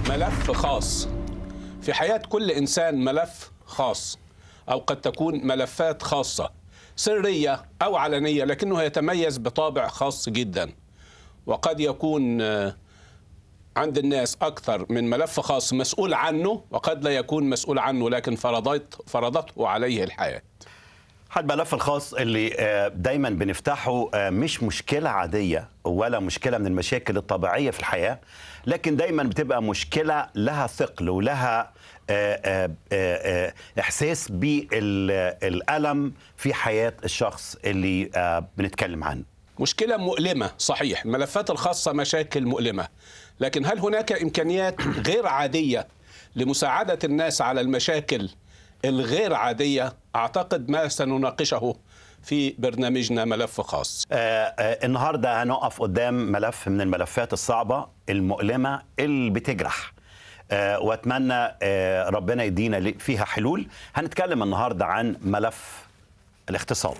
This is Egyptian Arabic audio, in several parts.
ملف خاص في حياة كل إنسان ملف خاص أو قد تكون ملفات خاصة سرية أو علنية لكنه يتميز بطابع خاص جدا وقد يكون آه، عند الناس أكثر من ملف خاص مسؤول عنه وقد لا يكون مسؤول عنه لكن فرضت فرضته عليه الحياة حد الملف الخاص اللي آه، دايما بنفتحه آه، مش مشكلة عادية ولا مشكلة من المشاكل الطبيعية في الحياة لكن دايما بتبقى مشكلة لها ثقل ولها آه، آه، آه، آه، إحساس بالألم في حياة الشخص اللي آه، بنتكلم عنه مشكلة مؤلمة صحيح الملفات الخاصة مشاكل مؤلمة لكن هل هناك إمكانيات غير عادية لمساعدة الناس على المشاكل الغير عادية أعتقد ما سنناقشه في برنامجنا ملف خاص آه، آه، النهارده هنقف قدام ملف من الملفات الصعبه المؤلمه اللي بتجرح آه، واتمنى آه، ربنا يدينا لي- فيها حلول هنتكلم النهارده عن ملف الاغتصاب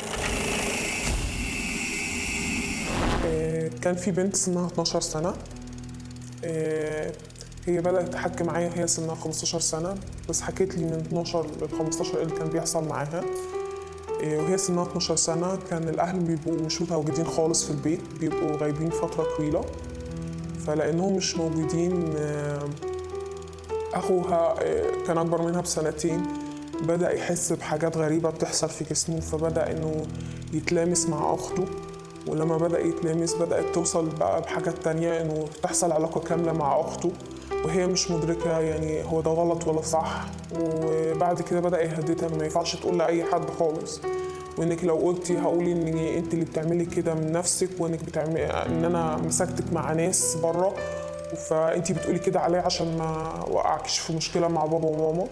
آه، كان في بنت سنها 12 سنة آه، هي بدأت تحكي معايا وهي سنها 15 سنة بس حكيت لي من 12 ل 15 إيه اللي كان بيحصل معاها آه، وهي سنها 12 سنة كان الأهل بيبقوا مش متواجدين خالص في البيت بيبقوا غايبين فترة طويلة فلأنهم مش موجودين آه، أخوها آه، كان أكبر منها بسنتين بدأ يحس بحاجات غريبة بتحصل في جسمه فبدأ إنه يتلامس مع أخته ولما بدأ يتلامس بدأت توصل بقى بحاجات تانية إنه تحصل علاقة كاملة مع أخته وهي مش مدركة يعني هو ده غلط ولا صح وبعد كده بدأ يهددها إنه ما ينفعش تقول لأي حد خالص وانك لو قلتي هقول ان انت اللي بتعملي كده من نفسك وانك بتعملي ان انا مسكتك مع ناس بره فانت بتقولي كده عليا عشان ما وقعكش في مشكله مع بابا وماما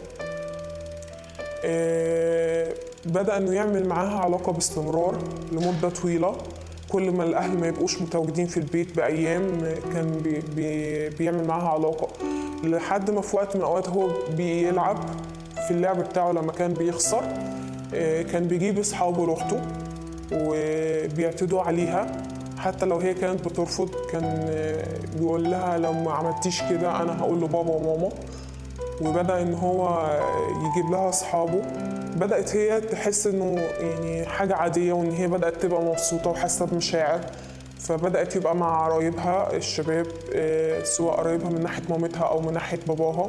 آه، بدا انه يعمل معاها علاقه باستمرار لمده طويله كل ما الاهل ما يبقوش متواجدين في البيت بايام كان بي بي بيعمل معاها علاقه لحد ما في وقت من الاوقات هو بيلعب في اللعب بتاعه لما كان بيخسر آه، كان بيجيب اصحابه لاخته وبيعتدوا عليها حتى لو هي كانت بترفض كان آه، بيقول لها لو ما عملتيش كده انا هقول لبابا وماما وبدا ان هو يجيب لها اصحابه بدات هي تحس انه يعني حاجه عاديه وان هي بدات تبقى مبسوطه وحاسه بمشاعر فبدات يبقى مع قرايبها الشباب آه، سواء قرايبها من ناحيه مامتها او من ناحيه باباها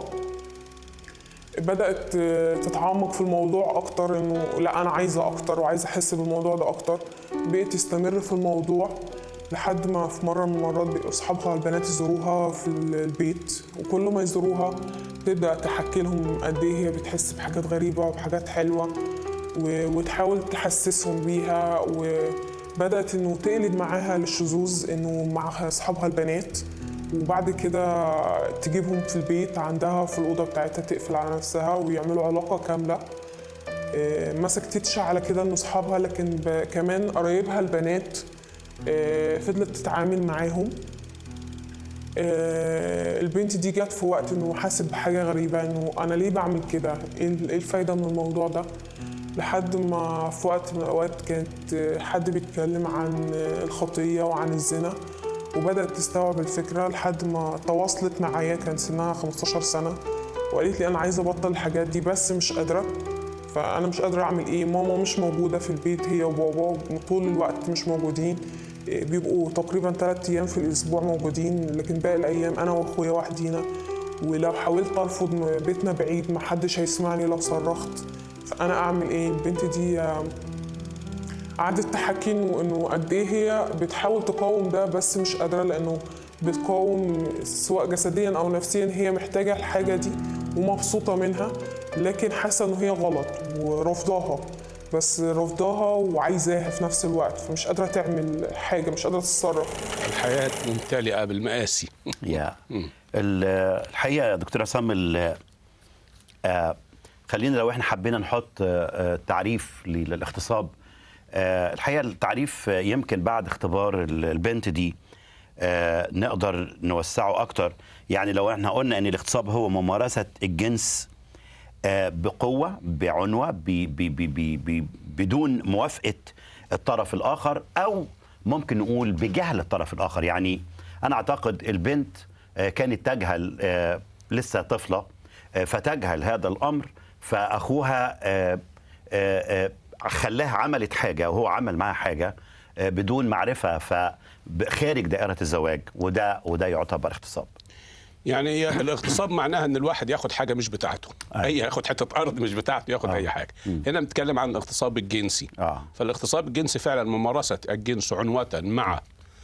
بدات آه، تتعمق في الموضوع اكتر انه لا انا عايزه اكتر وعايزه احس بالموضوع ده اكتر بقت تستمر في الموضوع لحد ما في مره من المرات بقوا اصحابها البنات يزوروها في البيت وكل ما يزوروها تبدا تحكي لهم قد ايه هي بتحس بحاجات غريبه وبحاجات حلوه و- وتحاول تحسسهم بيها وبدات انه تقلب معاها للشذوذ انه مع اصحابها البنات وبعد كده تجيبهم في البيت عندها في الأوضة بتاعتها تقفل على نفسها ويعملوا علاقة كاملة آه، ما سكتتش على كده إن أصحابها لكن ب- كمان قرايبها البنات آه، فضلت تتعامل معاهم آه، البنت دي جت في وقت انه حاسس بحاجه غريبه انه انا ليه بعمل كده ايه ال- إيه الفايده من الموضوع ده لحد ما في وقت من الاوقات كانت آه، حد بيتكلم عن آه، الخطيه وعن الزنا وبدات تستوعب الفكره لحد ما تواصلت معايا كان سنها 15 سنه وقالت لي انا عايزه ابطل الحاجات دي بس مش قادره فانا مش قادره اعمل ايه ماما مش موجوده في البيت هي وبابا طول الوقت مش موجودين إيه، بيبقوا تقريبا ثلاث ايام في الاسبوع موجودين لكن باقي الايام انا واخويا وحدينا ولو حاولت ارفض م- بيتنا بعيد محدش هيسمعني لو صرخت فانا اعمل ايه البنت دي آه، قعدت تحكي انه انه قد ايه هي بتحاول تقاوم ده بس مش قادره لانه بتقاوم سواء جسديا او نفسيا هي محتاجه الحاجه دي ومبسوطه منها لكن حاسه انه هي غلط ورافضاها بس رافضاها وعايزاها في نفس الوقت فمش قادره تعمل حاجه مش قادره تتصرف الحياة ممتلئة بالمآسي يا ال- الحقيقه يا دكتور عصام ال- آه، خلينا لو احنا حبينا نحط آه، آه، تعريف لل- للاغتصاب آه، الحقيقه التعريف آه، يمكن بعد اختبار ال- البنت دي آه، نقدر نوسعه اكتر يعني لو احنا قلنا ان الاغتصاب هو ممارسه الجنس آه، بقوه بعنوه ب ب ب ب ب بدون موافقه الطرف الاخر او ممكن نقول بجهل الطرف الاخر يعني انا اعتقد البنت آه، كانت تجهل آه، لسه طفله آه، فتجهل هذا الامر فاخوها آه، آه، آه، خلاها عملت حاجه وهو عمل معاها حاجه آه، بدون معرفه فخارج دائره الزواج وده وده يعتبر اغتصاب يعني هي الاغتصاب معناها ان الواحد ياخد حاجه مش بتاعته أيوة. اي ياخد حته ارض مش بتاعته ياخد آه. اي حاجه هنا بنتكلم عن الاغتصاب الجنسي آه. فالاغتصاب الجنسي فعلا ممارسه الجنس عنوه مع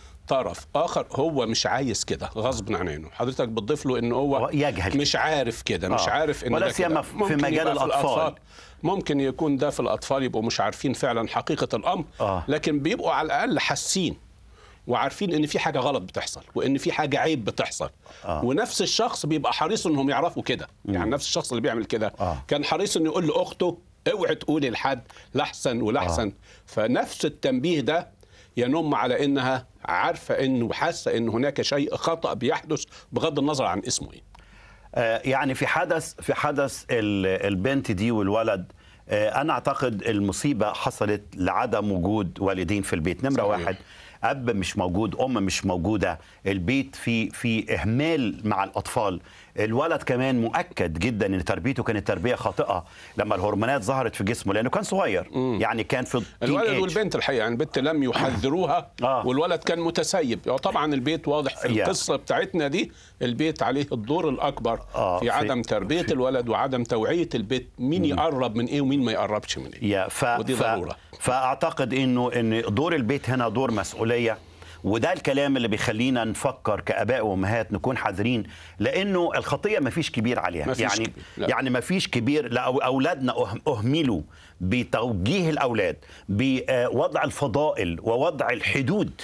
طرف اخر هو مش عايز كده غصب عن عينه حضرتك بتضيف له ان هو هو يجهل مش عارف كده مش آه. عارف ان ولا ده كده. سيما في ممكن مجال يبقى في الأطفال. ممكن يكون ده في الاطفال يبقوا مش عارفين فعلا حقيقه الامر آه. لكن بيبقوا على الاقل حاسين وعارفين ان في حاجه غلط بتحصل وان في حاجه عيب بتحصل آه. ونفس الشخص بيبقى حريص انهم يعرفوا كده يعني نفس الشخص اللي بيعمل كده آه. كان حريص انه يقول لاخته اوعي تقولي لحد لاحسن ولاحسن آه. فنفس التنبيه ده ينم على انها عارفه انه وحاسه ان هناك شيء خطا بيحدث بغض النظر عن اسمه ايه آه، يعني في حدث في حدث ال- البنت دي والولد آه، انا اعتقد المصيبه حصلت لعدم وجود والدين في البيت نمره صحيح. واحد اب مش موجود ام مش موجوده البيت في في اهمال مع الاطفال الولد كمان مؤكد جدا ان تربيته كانت تربيه خاطئه لما الهرمونات ظهرت في جسمه لانه كان صغير يعني كان في الولد teen age. والبنت الحقيقه يعني البنت لم يحذروها آه. والولد كان متسيب طبعا البيت واضح في Yeah. القصه بتاعتنا دي البيت عليه الدور الاكبر آه، في في- عدم تربيه الولد وعدم توعيه البيت مين يقرب من ايه ومين ما يقربش من ايه يا ف... ودي ف... ضروره فاعتقد انه ان دور البيت هنا دور مسؤوليه وده الكلام اللي بيخلينا نفكر كاباء وامهات نكون حذرين لانه الخطيه ما فيش كبير عليها ما فيش يعني كبير، لا. يعني ما فيش كبير لا أو- اولادنا أه- اهملوا بتوجيه الاولاد بوضع الفضائل ووضع الحدود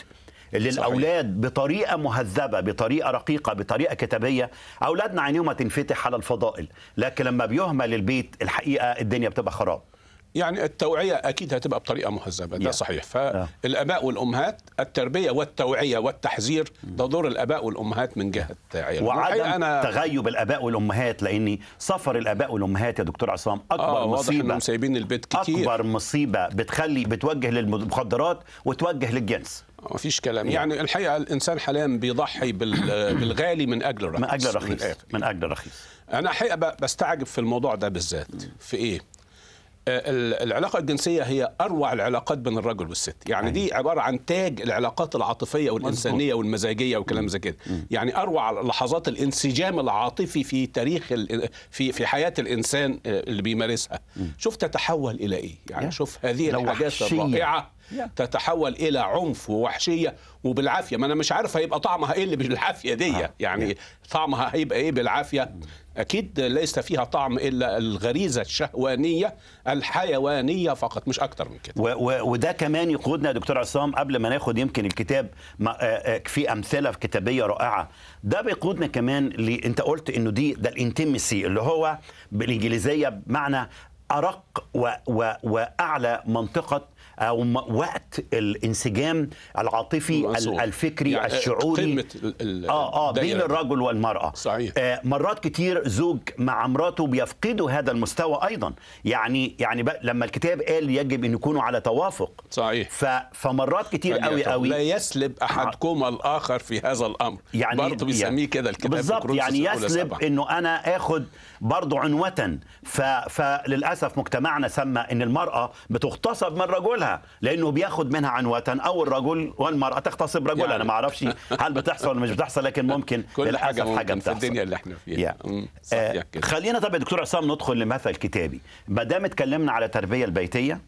للاولاد بطريقه مهذبه بطريقه رقيقه بطريقه كتابيه اولادنا عينيهم هتنفتح على الفضائل لكن لما بيهمل البيت الحقيقه الدنيا بتبقى خراب يعني التوعيه اكيد هتبقى بطريقه مهذبه ده Yeah. صحيح فالاباء والامهات التربيه والتوعيه والتحذير ده دور الاباء والامهات من جهه عيالهم وعدم والحقيقة أنا... تغيب الاباء والامهات لان سفر الاباء والامهات يا دكتور عصام اكبر اه واضح مصيبه انهم سايبين البيت كتير اكبر مصيبه بتخلي بتوجه للمخدرات وتوجه للجنس ما فيش كلام يعني الحقيقه الانسان حاليا بيضحي بال- بالغالي من اجل الرخيص من اجل الرخيص الآخر. من اجل الرخيص انا حقيقه ب- بستعجب في الموضوع ده بالذات في ايه آه، ال- العلاقه الجنسيه هي اروع العلاقات بين الرجل والست يعني دي عباره عن تاج العلاقات العاطفيه والانسانيه والمزاجيه وكلام زي كده يعني اروع لحظات الانسجام العاطفي في تاريخ ال- في في حياه الانسان آه، اللي بيمارسها شوف تتحول الى ايه يعني يا. شوف هذه لو الحاجات وحشية. الرائعه يا. تتحول الى عنف ووحشيه وبالعافيه ما انا مش عارف هيبقى طعمها ايه اللي بالعافيه دي آه. يعني طعمها هيبقى ايه بالعافيه اكيد ليس فيها طعم الا الغريزه الشهوانيه الحيوانيه فقط مش اكتر من كده و و وده كمان يقودنا يا دكتور عصام قبل ما ناخد يمكن الكتاب ما آه، آه، في امثله كتابيه رائعه ده بيقودنا كمان ل انت قلت انه دي ده الانتمسي اللي هو بالانجليزيه بمعنى ارق و و واعلى منطقه او م- وقت الانسجام العاطفي مظبوط. ال- الفكري يعني الشعوري قمة ال- ال- اه اه بين الدايرة. الرجل والمراه صحيح. آه مرات كتير زوج مع مراته بيفقدوا هذا المستوى ايضا يعني يعني بقى لما الكتاب قال يجب ان يكونوا على توافق صحيح ف فمرات كتير قوي لا قوي يسلب احدكما الاخر في هذا الامر يعني برضه بيسميه كده الكتاب في بالظبط كورنثوس يعني الأولى يسلب سبعة. انه انا اخد برضه عنوة ف... فللاسف مجتمعنا سمى ان المراه بتغتصب من رجلها لانه بياخد منها عنوة او الرجل والمراه تغتصب رجلها يعني- انا ما اعرفش هل بتحصل ولا مش بتحصل لكن ممكن كل للاسف حاجه ممكن حاجه في بتحصل الدنيا اللي احنا فيها يا. مم، آه صحيح كده خلينا طب يا دكتور عصام ندخل لمثل كتابي ما دام اتكلمنا على التربيه البيتيه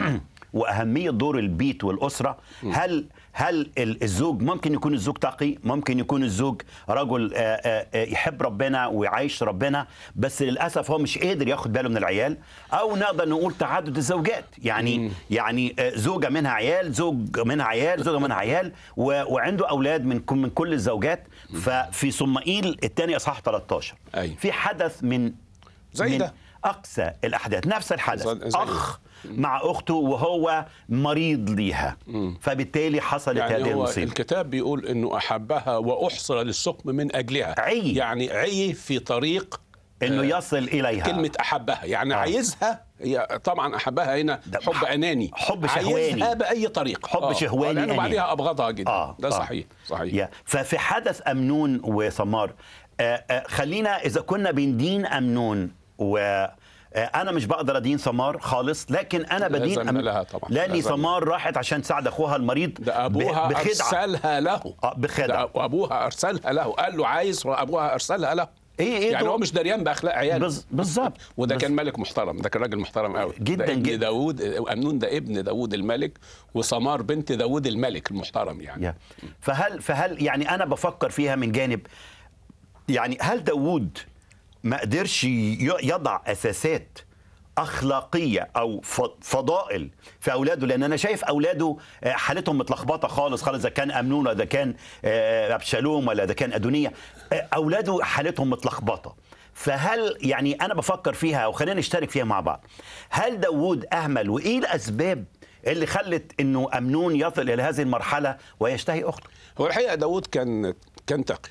واهميه دور البيت والاسره هل هل ال- الزوج ممكن يكون الزوج تقي ممكن يكون الزوج رجل آه، آه، آه، يحب ربنا ويعيش ربنا بس للاسف هو مش قادر ياخد باله من العيال او نقدر نقول تعدد الزوجات يعني يعني آه، زوجه منها عيال زوج منها عيال زوجه منها عيال و- وعنده اولاد من كل- من كل الزوجات ففي صمائيل الثاني اصحاح 13 أيوة. في حدث من زي من ده. اقصى الاحداث نفس الحدث زي- زي اخ مع اخته وهو مريض ليها فبالتالي حصلت هذه يعني هو المصيبه الكتاب بيقول انه احبها واحصر للسقم من اجلها عي. يعني عي في طريق انه آه، يصل اليها كلمة أحبها يعني آه. آه. عايزها هي طبعا أحبها هنا ده حب ح- أناني حب عايزها شهواني. بأي طريقة حب شهواني لأنه أناني. بعدها أبغضها جدا آه ده آه. صحيح صحيح يا. ففي حدث امنون وثمار آه، آه، خلينا اذا كنا بندين امنون و آه، انا مش بقدر ادين ثمار خالص لكن انا لا بدين ذنب لها طبعاً. لا لاني ذنب. ثمار راحت عشان تساعد اخوها المريض ده ب- أبوها بخدعه أرسلها له آه، بخدعة. ده أبوها أرسلها له قال له عايز وأبوها أرسلها له ايه ايه يعني دول؟ هو مش دريان بأخلاق عياله بز- بالظبط وده بز- كان ملك محترم ده كان راجل محترم قوي جداً ده ابن جداً. داوود أمنون ده ابن داوود الملك وسمار بنت داوود الملك المحترم يعني يا. فهل فهل يعني انا بفكر فيها من جانب يعني هل داوود ما قدرش ي- يضع اساسات اخلاقيه او ف- فضائل في اولاده لان انا شايف اولاده آه، حالتهم متلخبطه خالص خالص اذا كان امنون ولا اذا كان آه، ابشالوم ولا اذا كان ادونيه آه، اولاده حالتهم متلخبطه فهل يعني انا بفكر فيها وخلينا نشترك فيها مع بعض هل داوود اهمل وايه الاسباب اللي خلت انه امنون يصل الى هذه المرحله ويشتهي اخته هو الحقيقه داود كان كان تقي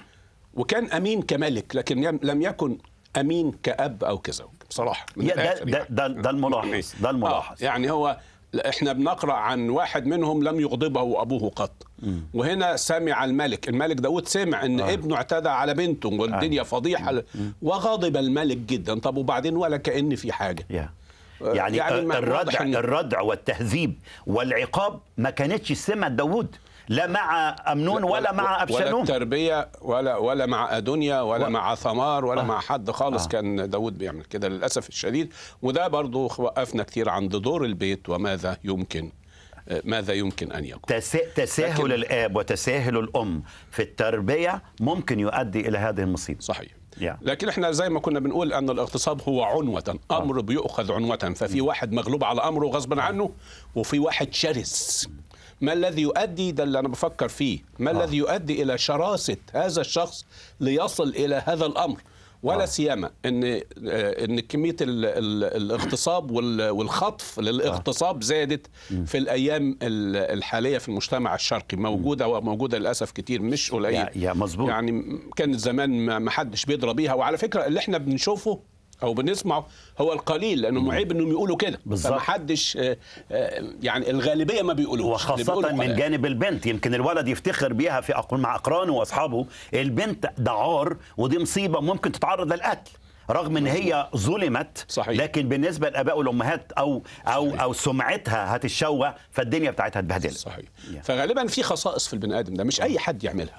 وكان امين كملك لكن يم- لم يكن امين كاب او كزوج بصراحه من يا ده الآخر ده يعني. ده, ده الملاحظ ده الملاحظ آه يعني هو لا، احنا بنقرا عن واحد منهم لم يغضبه ابوه قط وهنا سمع الملك الملك داود سمع ان آه. ابنه اعتدى على بنته والدنيا فضيحه وغضب الملك جدا طب وبعدين ولا كان في حاجه يا. آه، يعني, يعني يعني ما- واضح الردع إن- الردع والتهذيب والعقاب ما كانتش سمة داوود لا مع امنون ولا مع ولا ابشالوم التربيه ولا ولا مع ادونيا ولا و- مع ثمار ولا آه. مع حد خالص آه. آه. كان داود بيعمل كده للاسف الشديد وده برضو وقفنا كتير عند دور البيت وماذا يمكن آه، ماذا يمكن ان يكون تسا- تساهل لكن- الاب وتساهل الام في التربيه ممكن يؤدي الى هذه المصيبه صحيح يا. لكن احنا زي ما كنا بنقول ان الاغتصاب هو عنوة امر بيؤخذ عنوة ففي واحد مغلوب على امره غصبا عنه وفي واحد شرس ما الذي يؤدي ده اللي انا بفكر فيه ما آه. الذي يؤدي الى شراسة هذا الشخص ليصل الى هذا الامر ولا آه. سيما ان آه، ان كميه ال- ال- الاغتصاب وال- والخطف للاغتصاب زادت في الايام ال- الحاليه في المجتمع الشرقي موجوده وموجوده للاسف كتير مش قليل يا- يا مظبوط. يعني يعني كانت زمان ما ما حدش بيضرب بيها وعلى فكره اللي احنا بنشوفه او بنسمعه هو القليل لانه عيب انهم يقولوا كده بالظبط. فما حدش آه، آه، يعني الغالبيه ما بيقولوش اللي وخاصة بيقولوا من قليل. جانب البنت يمكن الولد يفتخر بيها في أق- مع أقرانه وأصحابه البنت ده عار ودي مصيبة ممكن تتعرض للقتل رغم ان هي ظلمت صحيح. لكن بالنسبه للاباء والامهات او او صحيح. او سمعتها هتتشوه فالدنيا بتاعتها اتبهدلت صحيح يا. فغالبا في خصائص في البني ادم ده مش اي حد يعملها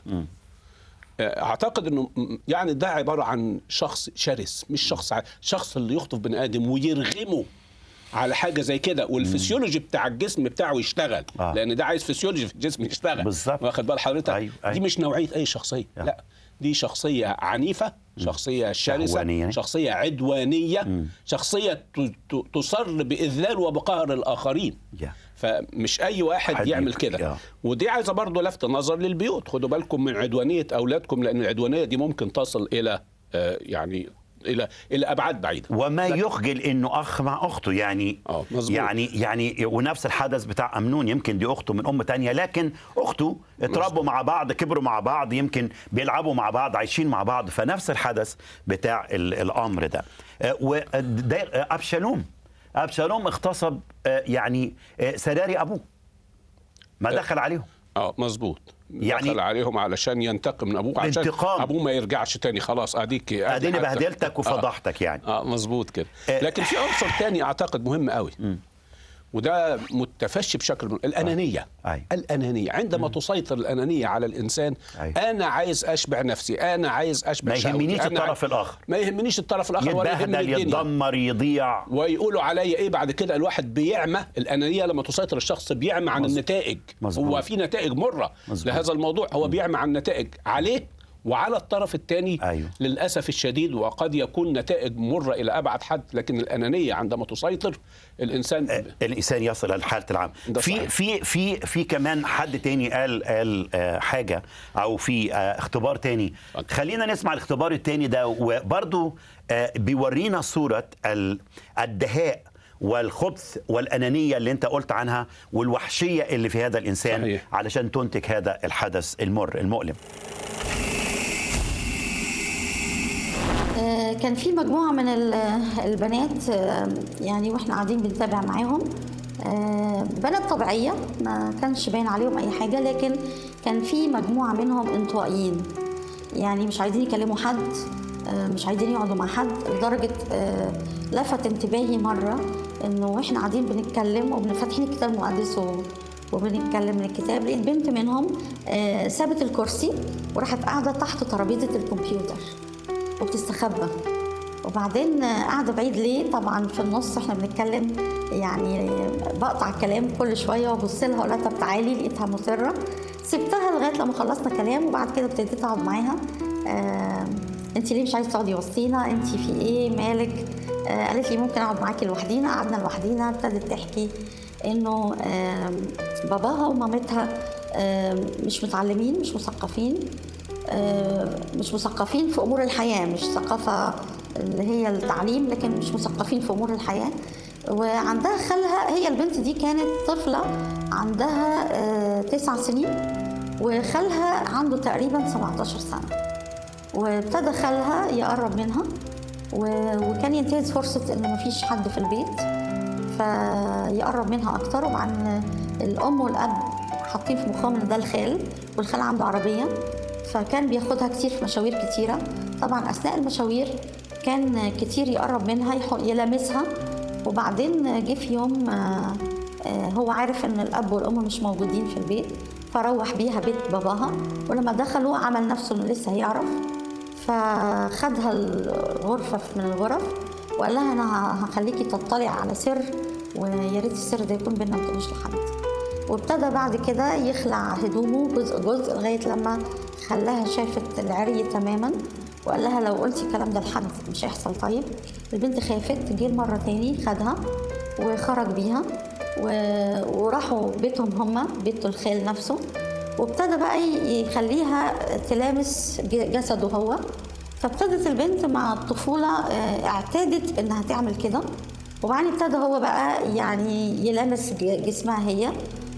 آه، اعتقد انه م- يعني ده عباره عن شخص شرس مش شخص ع- شخص اللي يخطف بني ادم ويرغمه على حاجه زي كده والفسيولوجي بتاع الجسم بتاعه يشتغل آه. لان ده عايز فسيولوجي في الجسم يشتغل بالظبط. واخد بال حضرتك أيوة، أيوة. دي مش نوعيه اي شخصيه آه. لا دي شخصيه عنيفه شخصيه شرسه شهوانية. شخصيه عدوانيه شخصيه ت- ت- تصر باذلال وبقهر الاخرين يا. فمش اي واحد حد يعمل يك- كده آه. ودي عايزه برضه لفت نظر للبيوت خدوا بالكم من عدوانيه اولادكم لان العدوانيه دي ممكن تصل الى آه، يعني الى الى ابعاد بعيده وما يخجل انه اخ مع اخته يعني آه، مظبوط. يعني يعني ونفس الحدث بتاع امنون يمكن دي اخته من ام تانية لكن اخته اتربوا مع بعض كبروا مع بعض يمكن بيلعبوا مع بعض عايشين مع بعض فنفس الحدث بتاع ال- الامر ده آه، وده آه، ابشالوم ابشالوم اغتصب آه، يعني آه، سراري ابوه ما دخل عليهم اه مظبوط يعني- يعني دخل عليهم علشان ينتقم من ابوه عشان انتقام. ابوه ما يرجعش تاني خلاص اديك اديني حتى- بهدلتك آه. وفضحتك يعني اه مظبوط كده آه. لكن في عنصر تاني اعتقد مهم قوي وده متفشي بشكل من الانانيه أي. الانانيه عندما تسيطر الانانيه على الانسان أي. انا عايز اشبع نفسي انا عايز اشبع ما شهوتي، يهمنيش أنا الطرف عايز- الآخر. ما يهمنيش الطرف الاخر ولا يهمني يتبهدل الدنيا يتدمر يضيع ويقولوا عليا ايه بعد كده الواحد بيعمى الانانيه لما تسيطر الشخص بيعمى عن مظبوط. النتائج مظبوط. هو في نتائج مره مظبوط. لهذا الموضوع هو بيعمى عن النتائج عليه وعلى الطرف الثاني أيوه. للاسف الشديد وقد يكون نتائج مره الى ابعد حد لكن الانانيه عندما تسيطر الانسان الانسان يصل الى حاله العام ده في صحيح. في في في كمان حد تاني قال قال آه، حاجه او في آه، اختبار تاني اتفضل. خلينا نسمع الاختبار التاني ده وبرضه آه، بيورينا صوره ال- الدهاء والخبث والانانيه اللي انت قلت عنها والوحشيه اللي في هذا الانسان صحيح. علشان تنتج هذا الحدث المر المؤلم آه، كان في مجموعة من ال- البنات آه، يعني واحنا قاعدين بنتابع معاهم آه، بنات طبيعية ما كانش باين عليهم أي حاجة لكن كان في مجموعة منهم انطوائيين يعني مش عايزين يكلموا حد آه، مش عايزين يقعدوا مع حد لدرجة آه، لفت انتباهي مرة إنه واحنا قاعدين بنتكلم وبنفتحين الكتاب المقدس و- وبنتكلم من الكتاب لقيت بنت منهم آه، سابت الكرسي وراحت قاعدة تحت ترابيزة الكمبيوتر وبتستخبى وبعدين قاعده بعيد ليه طبعا في النص احنا بنتكلم يعني بقطع الكلام كل شويه وابص لها اقول لها طب تعالي لقيتها مصره سبتها لغايه لما خلصنا كلام وبعد كده ابتديت اقعد معاها آه انت ليه مش عايزه تقعدي وسطينا انت في ايه مالك آه قالت لي ممكن اقعد معاكي لوحدينا قعدنا لوحدينا ابتدت تحكي انه آه باباها ومامتها آه مش متعلمين مش مثقفين آه، مش مثقفين في امور الحياه مش ثقافه اللي هي التعليم لكن مش مثقفين في امور الحياه وعندها خالها هي البنت دي كانت طفله عندها آه، تسع سنين وخالها عنده تقريبا 17 سنه وابتدى خالها يقرب منها و- وكان ينتهز فرصه ان مفيش حد في البيت فيقرب منها اكتر وبعدين الام والاب حاطين في مخهم ان ده الخال والخال عنده عربيه فكان بياخدها كتير في مشاوير كتيره طبعا اثناء المشاوير كان كتير يقرب منها يح- يلامسها وبعدين جه في يوم آه، آه، هو عارف ان الاب والام مش موجودين في البيت فروح بيها بيت باباها ولما دخلوا عمل نفسه انه لسه هيعرف فخدها الغرفة من الغرف وقال لها أنا هخليكي تطلع على سر ويا ريت السر ده يكون بينا ما تقولوش لحد وابتدى بعد كده يخلع هدومه جزء جزء لغاية لما خلاها شافت العري تماما وقال لها لو قلتي الكلام ده لحد مش هيحصل طيب البنت خافت جه مرة تاني خدها وخرج بيها و- وراحوا بيتهم هما بيت الخال نفسه وابتدى بقى ي- يخليها تلامس ج- جسده هو فابتدت البنت مع الطفولة آه، اعتادت انها تعمل كده وبعدين ابتدى هو بقى يعني يلامس ج- جسمها هي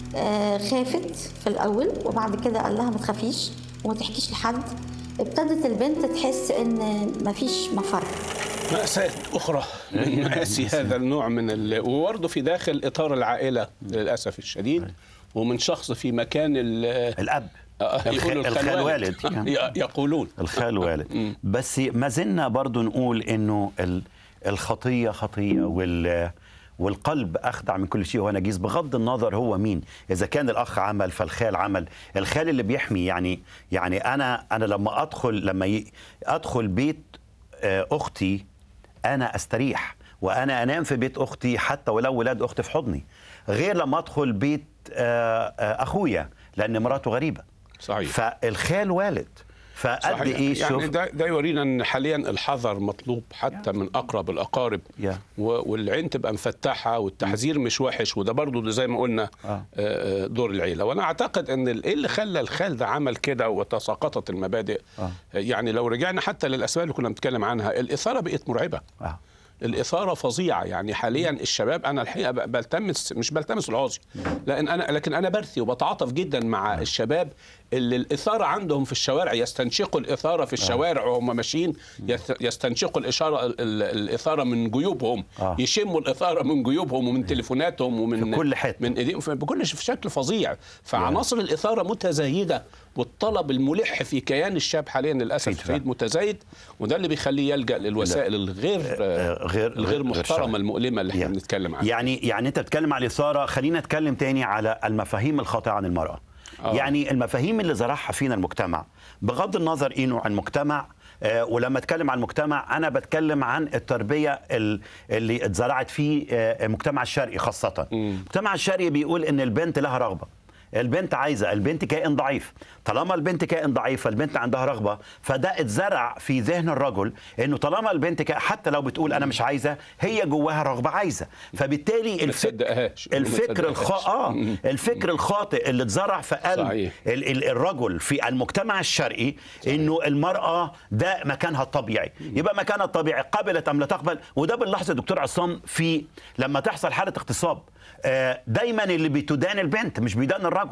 آه، خافت في الاول وبعد كده قال لها ما تخافيش وما تحكيش لحد ابتدت البنت تحس ان مفيش مفر مأساة أخرى من مآسي هذا النوع من ال... وبرضه في داخل إطار العائلة للأسف الشديد ومن شخص في مكان ال... الاب آه، الخ- يقولوا الخال والد ي- يقولون الخال والد بس ما زلنا برضو نقول انه ال- الخطيه خطيه وال والقلب اخدع من كل شيء وهو نجيس بغض النظر هو مين اذا كان الاخ عمل فالخال عمل الخال اللي بيحمي يعني يعني انا انا لما ادخل لما ي- ادخل بيت آه، اختي انا استريح وانا انام في بيت اختي حتى ولو ولاد اختي في حضني غير لما ادخل بيت آه، آه، اخويا لان مراته غريبه صحيح. فالخال والد فقد صحيح. ايه يعني شوف ده, ده يورينا ان حاليا الحذر مطلوب حتى من اقرب الاقارب يا. و- والعين تبقى مفتحه والتحذير مش وحش وده برضو ده زي ما قلنا آه. آه، آه، دور العيله وانا اعتقد ان ال- ايه اللي خلى الخال ده عمل كده وتساقطت المبادئ آه. يعني لو رجعنا حتى للاسباب اللي كنا بنتكلم عنها الاثاره بقت مرعبه آه. الاثاره فظيعه يعني حاليا الشباب انا الحقيقه ب- بلتمس مش بلتمس العذر لان انا لكن انا برثي وبتعاطف جدا مع الشباب اللي الاثاره عندهم في الشوارع يستنشقوا الاثاره في الشوارع وهم ماشيين يست- يستنشقوا الاشاره ال- ال- الاثاره من جيوبهم آه. يشموا الاثاره من جيوبهم ومن تليفوناتهم ومن في كل حتة. من ايديهم في- بكل ش- في شكل فظيع فعناصر الاثاره متزايده والطلب الملح في كيان الشاب حاليا للاسف أكيد. الشديد متزايد وده اللي بيخليه يلجا للوسائل الغير آه، غير الغير غير محترمه شرعي. المؤلمه اللي احنا يعني- بنتكلم عنها يعني يعني انت بتتكلم على الاثاره خلينا نتكلم تاني على المفاهيم الخاطئه عن المراه آه. يعني المفاهيم اللي زرعها فينا المجتمع بغض النظر ايه نوع المجتمع آه، ولما اتكلم عن المجتمع انا بتكلم عن التربيه ال- اللي اتزرعت في آه، المجتمع الشرقي خاصه المجتمع الشرقي بيقول ان البنت لها رغبه البنت عايزه البنت كائن ضعيف طالما البنت كائن ضعيف فالبنت عندها رغبه فده اتزرع في ذهن الرجل انه طالما البنت كائن حتى لو بتقول انا مش عايزه هي جواها رغبه عايزه فبالتالي الفكر تصدقهاش. ما الفكر تصدقهاش. الخ... اه الفكر الخاطئ اللي اتزرع في قلب صحيح. ال- ال- الرجل في المجتمع الشرقي انه المراه ده مكانها الطبيعي يبقى مكانها الطبيعي قبلت ام لا تقبل وده بنلاحظ يا دكتور عصام في لما تحصل حاله اغتصاب آه، دايما اللي بتدان البنت مش بيدان الرجل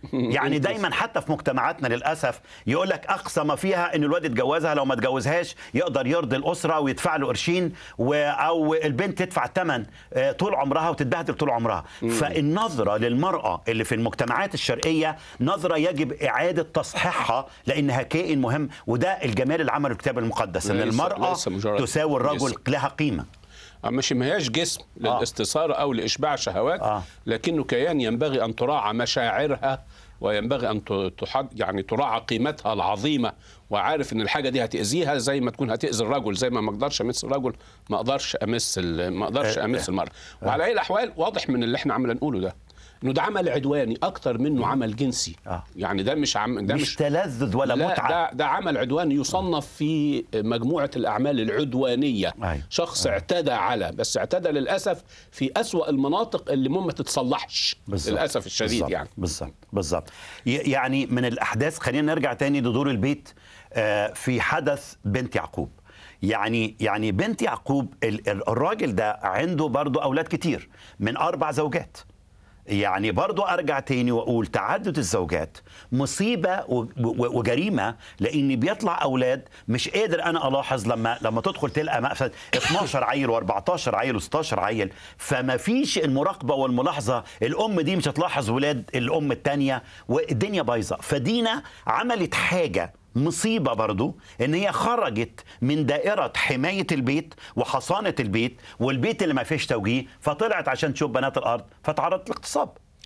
يعني دايما حتى في مجتمعاتنا للاسف يقول لك اقصى ما فيها ان الواد يتجوزها لو ما اتجوزهاش يقدر يرضي الاسره ويدفع له قرشين و... او البنت تدفع الثمن طول عمرها وتتبهدل طول عمرها فالنظره للمراه اللي في المجتمعات الشرقيه نظره يجب اعاده تصحيحها لانها كائن مهم وده الجمال اللي عمله الكتاب المقدس ان ليس- المراه ليس مجرد تساوي الرجل جسم. لها قيمه مش ما هياش جسم للاستثارة أو لإشباع شهوات آه. لكنه كيان ينبغي أن تراعى مشاعرها وينبغي أن ت- تحد يعني تراعى قيمتها العظيمة وعارف ان الحاجه دي هتاذيها زي ما تكون هتاذي الرجل زي ما ما اقدرش امس الرجل ما اقدرش امس ال- ما اقدرش آه، امس آه. المراه وعلى اي الاحوال واضح من اللي احنا عمالين نقوله ده انه ده عمل عدواني اكتر منه عمل جنسي آه. يعني ده مش عم ده مش, مش تلذذ ولا لا متعه ده ده عمل عدواني يصنف في مجموعه الاعمال العدوانيه أيوة. شخص اعتدى على بس اعتدى للاسف في أسوأ المناطق اللي مو ما تتصلحش بالظبط. للاسف الشديد بالظبط. يعني بالظبط بالظبط ي- يعني من الاحداث خلينا نرجع تاني لدور البيت آه، في حدث بنت يعقوب يعني يعني بنت يعقوب ال- ال- الراجل ده عنده برضه اولاد كتير من اربع زوجات يعني برضو ارجع تاني واقول تعدد الزوجات مصيبه و- و- وجريمه لان بيطلع اولاد مش قادر انا الاحظ لما لما تدخل تلقى مثلا 12 عيل و14 عيل و16 عيل فما فيش المراقبه والملاحظه الام دي مش هتلاحظ ولاد الام الثانيه والدنيا بايظه فدينا عملت حاجه مصيبة برضو ان هي خرجت من دائرة حماية البيت وحصانة البيت والبيت اللي ما فيش توجيه فطلعت عشان تشوف بنات الارض فتعرضت للاغتصاب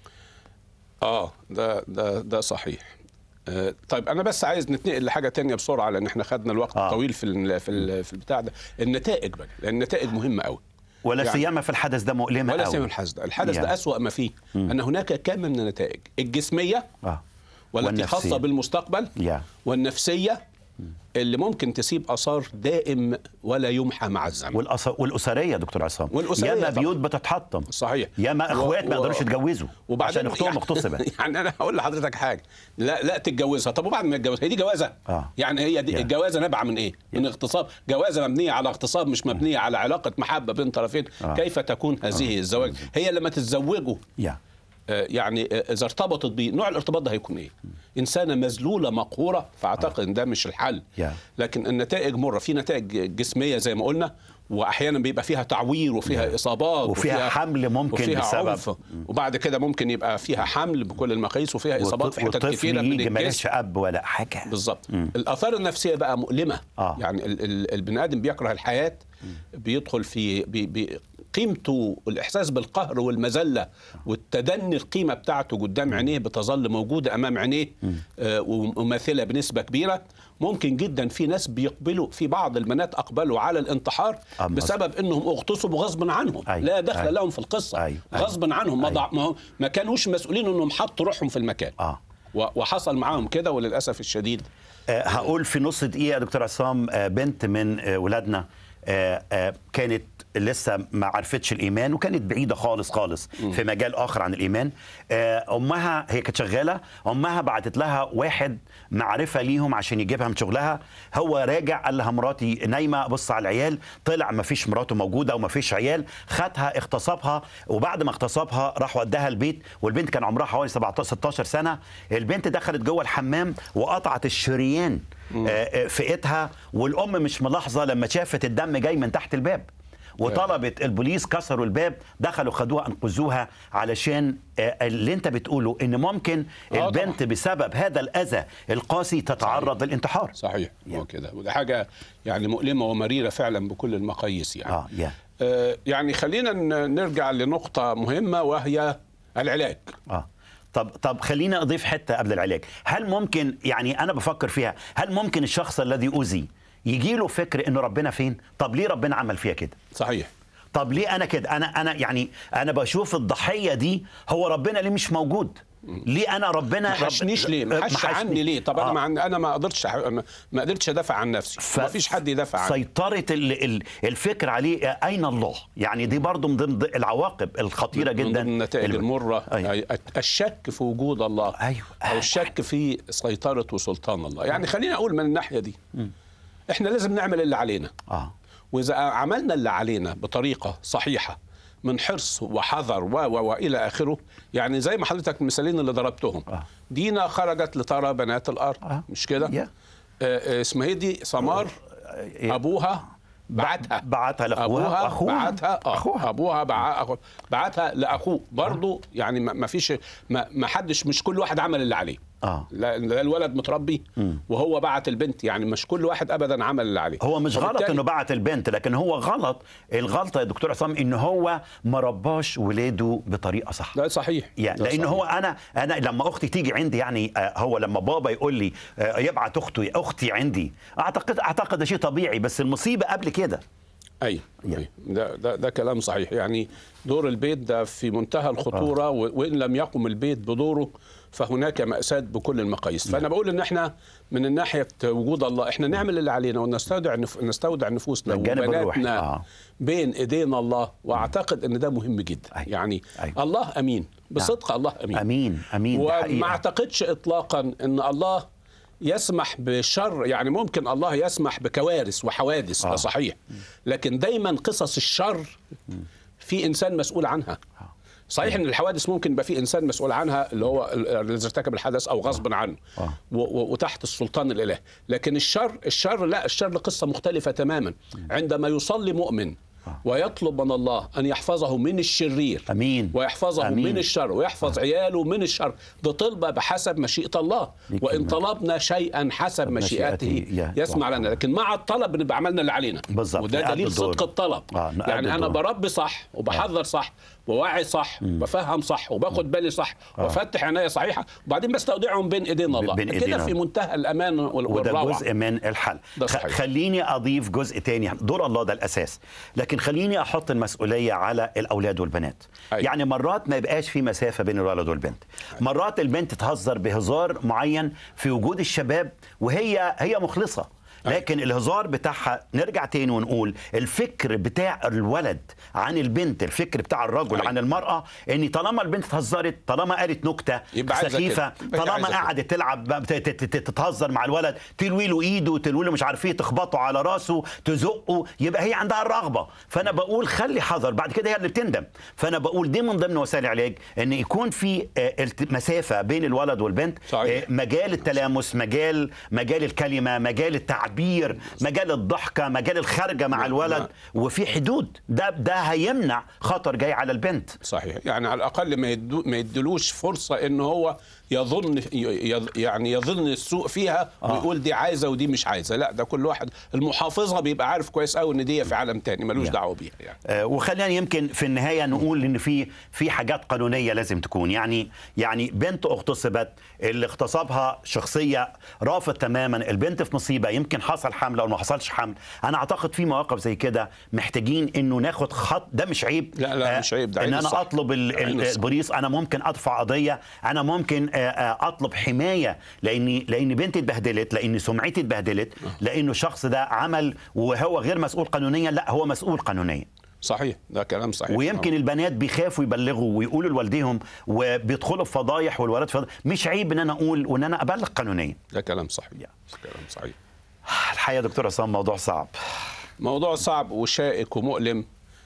اه ده ده ده صحيح آه، طيب انا بس عايز نتنقل لحاجه تانية بسرعه لان احنا خدنا الوقت آه. آه. طويل في ال- في ال- في البتاع ده النتائج بقى لان النتائج مهمه قوي ولا يعني- سيما في الحدث ده مؤلمة ولا قوي. سيما الحدث ده الحدث يعني. ده اسوا ما فيه ان هناك كم من النتائج الجسميه اه والتي والنفسية. خاصه بالمستقبل يا. والنفسيه اللي ممكن تسيب اثار دائم ولا يمحى مع الزمن والأس... والاسريه دكتور عصام والأسرية ياما طبعا. بيوت بتتحطم صحيح ياما اخوات و- ما و- يقدروش يتجوزوا وبعدين عشان اختهم اغتصبت يعني انا هقول لحضرتك حاجه لا لا تتجوزها طب وبعد ما تتجوزها هي دي جوازه آه. يعني هي دي يا. الجوازه نابعه من ايه من اغتصاب جوازه مبنيه على اغتصاب مش مبنيه على علاقه محبه بين طرفين آه. كيف تكون هذه الزواج هي لما تتزوجوا يا آه، يعني آه، اذا ارتبطت بيه نوع الارتباط ده هيكون ايه انسانه مذلوله مقهوره فاعتقد ان ده مش الحل يا. لكن النتائج مره في نتائج جسميه زي ما قلنا واحيانا بيبقى فيها تعوير وفيها اصابات وفيها حمل ممكن وفيها بسبب- عنف وبعد كده ممكن يبقى فيها حمل بكل المقاييس وفيها اصابات في حتت والطفل كثيره من يجي الجسم مالهش اب ولا حاجه بالظبط الاثار النفسيه بقى مؤلمه آه. يعني ال- ال- البني ادم بيكره الحياه بيدخل في بي بي قيمته الاحساس بالقهر والمذله والتدني القيمه بتاعته قدام عينيه بتظل موجوده امام عينيه آه، ومماثله بنسبه كبيره ممكن جدا في ناس بيقبلوا في بعض البنات اقبلوا على الانتحار آه، مظبوط. بسبب انهم اغتصبوا غصبا عنهم أيوة، لا دخل أيوة. لهم في القصه أيوة، أيوة. غصبا عنهم ما, ضع- ما, هو- ما كانوش مسؤولين انهم حطوا روحهم في المكان اه و- وحصل معاهم كده وللاسف الشديد آه، هقول في نص دقيقة يا دكتور عصام آه، بنت من آه، ولادنا آه، آه، كانت لسه ما عرفتش الإيمان وكانت بعيدة خالص خالص في مجال آخر عن الإيمان آه، أمها هي كانت شغالة أمها بعتت لها واحد معرفة ليهم عشان يجيبها من شغلها هو راجع قال لها مراتي نايمة بص على العيال طلع ما فيش مراته موجودة وما فيش عيال خدها اغتصبها وبعد ما اغتصبها راح وداها البيت والبنت كان عمرها حوالي 17 16 سنة البنت دخلت جوه الحمام وقطعت الشريان آه، آه، في ايدها والام مش ملاحظه لما شافت الدم جاي من تحت الباب وطلبت البوليس كسروا الباب دخلوا خدوها انقذوها علشان آه، اللي انت بتقوله ان ممكن آه، البنت بسبب هذا الاذى القاسي تتعرض للانتحار صحيح هو كده وده حاجه يعني مؤلمه ومريره فعلا بكل المقاييس يعني اه يا آه يعني خلينا ن- نرجع لنقطه مهمه وهي العلاج اه طب طب خلينا اضيف حته قبل العلاج هل ممكن يعني انا بفكر فيها هل ممكن الشخص الذي اذي يجي له فكر ان ربنا فين طب ليه ربنا عمل فيها كده صحيح طب ليه انا كده انا انا يعني انا بشوف الضحيه دي هو ربنا ليه مش موجود ليه انا ربنا ما حشنيش ليه ما حش محشني. عني ليه طب انا آه. ما عن... انا ما قدرتش أح- ما- ما قدرتش ادافع عن نفسي ف- ما فيش حد يدافع عني سيطرة ال- ال- الفكر عليه أين الله يعني دي برضو من ضمن العواقب الخطيرة من جدا ضمن النتائج اللي- المرة أيوة. أي- الشك في وجود الله أيوة. أو الشك في سيطرة وسلطان الله يعني خليني أقول من الناحية دي إحنا لازم نعمل اللي علينا آه وإذا عملنا اللي علينا بطريقة صحيحة من حرص وحذر و و والى اخره يعني زي ما حضرتك المثالين اللي ضربتهم آه. دينا خرجت لترى بنات الارض آه. مش كده يا. آه، آه، اسمها إيه دي سمار ابوها بعتها بعتها لاخوها ابوها واخوها بعتها آه اخوها ابوها بع... أخو- بعتها لاخوه برضه يعني ما ما فيش ما ما حدش مش كل واحد عمل اللي عليه اه لا لا الولد متربي وهو بعت البنت يعني مش كل واحد ابدا عمل اللي عليه هو مش غلط وبالتالي- انه بعت البنت لكن هو غلط الغلطه يا دكتور عصام ان هو ما رباش ولاده بطريقه صح ده صحيح يعني ده لان صحيح. هو انا انا لما اختي تيجي عندي يعني آه، هو لما بابا يقول لي آه، يبعت اخته اختي عندي اعتقد اعتقد ده شيء طبيعي بس المصيبه قبل كده ايوه يعني. أيوة. ده, ده ده كلام صحيح يعني دور البيت ده في منتهى الخطوره و- وان لم يقم البيت بدوره فهناك مأساة بكل المقاييس فأنا بقول إن إحنا من ناحية وجود الله إحنا نعمل اللي علينا ونستودع نف... نستودع نفوسنا من الجانب الروحي، وبناتنا آه. بين إيدينا الله وأعتقد إن ده مهم جدا أيوة. يعني أيوة. الله أمين بصدق الله أمين امين امين ده وما حقيقة. اعتقدش اطلاقا ان الله يسمح بشر يعني ممكن الله يسمح بكوارث وحوادث آه. ده صحيح لكن دايما قصص الشر في انسان مسؤول عنها صحيح ان الحوادث ممكن يبقى في انسان مسؤول عنها اللي هو الذي ارتكب الحدث او غصب عنه آه. و- و- وتحت السلطان الالهي لكن الشر الشر لا الشر قصه مختلفه تماما عندما يصلي مؤمن ويطلب من الله ان يحفظه من الشرير امين ويحفظه أمين. من الشر ويحفظ عياله من الشر ده طلبة بحسب مشيئة الله ليك وإن المجد. طلبنا شيئا حسب مشيئته مشيئته يا- يسمع لنا لكن مع الطلب بنبقى عملنا اللي علينا بالظبط، وده نقد دليل الدور. صدق الطلب آه، نقد يعني أنا الدور. بربي صح وبحذر صح وواعي صح وبفهم صح وباخد بالي صح وفتح عناية صحيحة وبعدين بستودعهم بين إيدينا الله بين كده إيدينا. في منتهى الأمان وال- وده والروعة جزء من الحل ده خ- صحيح. خليني اضيف جزء تاني دور الله ده الاساس لكن خليني احط المسؤوليه على الاولاد والبنات أيوة. يعني مرات ما يبقاش في مسافه بين الولد والبنت مرات البنت تهزر بهزار معين في وجود الشباب وهي هي مخلصه لكن الهزار بتاعها نرجع تاني ونقول الفكر بتاع الولد عن البنت الفكر بتاع الرجل أيوة. عن المرأة ان طالما البنت اتهزرت طالما قالت نكتة يبقى عايزة سخيفة كده. يبقى هي طالما عايزة كده. قعدت تلعب بقى بت- تت- تت- تتهزر مع الولد تلوي له ايده تلوي له مش عارف ايه تخبطه على راسه تزقه يبقى هي عندها الرغبه فانا بقول خلي حذر بعد كده هي اللي بتندم فانا بقول دي من ضمن وسائل العلاج ان يكون في آه، الت- مسافه بين الولد والبنت صحيح. آه، مجال التلامس مجال مجال الكلمه مجال التعبير مجال الضحكه مجال الخارجه مع نعم، الولد نعم. وفي حدود ده ده هيمنع خطر جاي على البنت صحيح يعني على الاقل ما يدو ما يدلوش فرصه ان هو يظن ي- يعني يظن السوء فيها ويقول دي عايزه ودي مش عايزه لا ده كل واحد المحافظه بيبقى عارف كويس قوي ان دي في عالم تاني ملوش Yeah. دعوه بيها يعني آه، وخلينا يمكن في النهايه نقول ان في في حاجات قانونيه لازم تكون يعني يعني بنت اغتصبت اللي اغتصبها شخصيه رافض تماما البنت في مصيبه يمكن حصل حمل او ما حصلش حمل انا اعتقد في مواقف زي كده محتاجين انه ناخد خط ده مش عيب لا، لا، آه، مش عيب، ده ان عين انا الصح. اطلب ال- ده عين ال- الصح. البوليس انا ممكن ادفع قضيه انا ممكن آه، آه، اطلب حمايه لاني لان بنتي اتبهدلت لان سمعتي اتبهدلت لانه الشخص ده عمل وهو غير مسؤول قانونيا لا هو مسؤول قانونيا صحيح ده كلام صحيح ويمكن البنات بيخافوا يبلغوا ويقولوا لوالديهم وبيدخلوا في فضايح والولاد في فضايح. مش عيب ان انا اقول وان انا ابلغ قانونيا ده كلام صحيح كلام صحيح الحقيقه يا دكتور عصام موضوع صعب موضوع صعب وشائك ومؤلم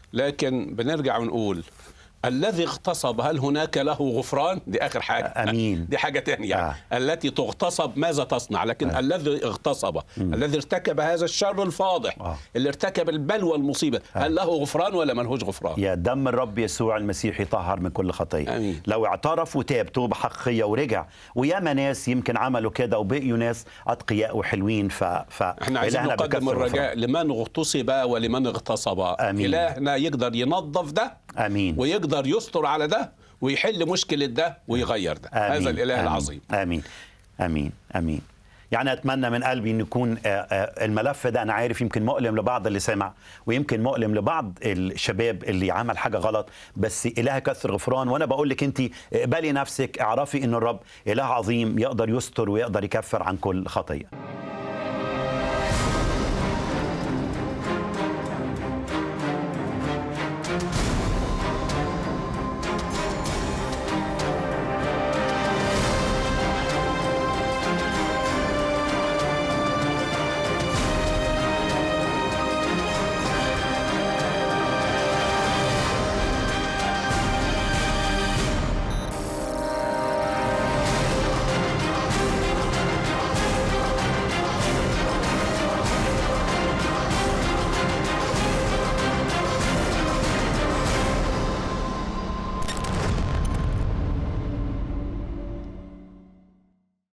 لكن بنرجع ونقول الذي اغتصب هل هناك له غفران دي اخر حاجه أمين. دي حاجه تانية آه. التي تغتصب ماذا تصنع لكن الذي اغتصب الذي ارتكب هذا الشر الفاضح آه. اللي ارتكب البلوى المصيبه هل له غفران ولا ملهوش غفران يا دم الرب يسوع المسيح يطهر من كل خطيه آمين. لو اعترف وتاب توبه حقيقيه ورجع وياما ناس يمكن عملوا كده وبقيوا ناس اتقياء وحلوين ف, ف... احنا عايزين إلهنا نقدم بكثر الرجاء لمن اغتصب ولمن اغتصب آمين. الهنا يقدر ينظف ده امين ويقدر يستر على ده ويحل مشكله ده ويغير ده آمين. هذا الاله آمين. العظيم امين امين امين يعني اتمنى من قلبي ان يكون آه، آه، الملف ده انا عارف يمكن مؤلم لبعض اللي سمع ويمكن مؤلم لبعض الشباب اللي عمل حاجه غلط بس اله كثر غفران وانا بقول لك انت اقبلي نفسك اعرفي ان الرب اله عظيم يقدر يستر ويقدر يكفر عن كل خطيه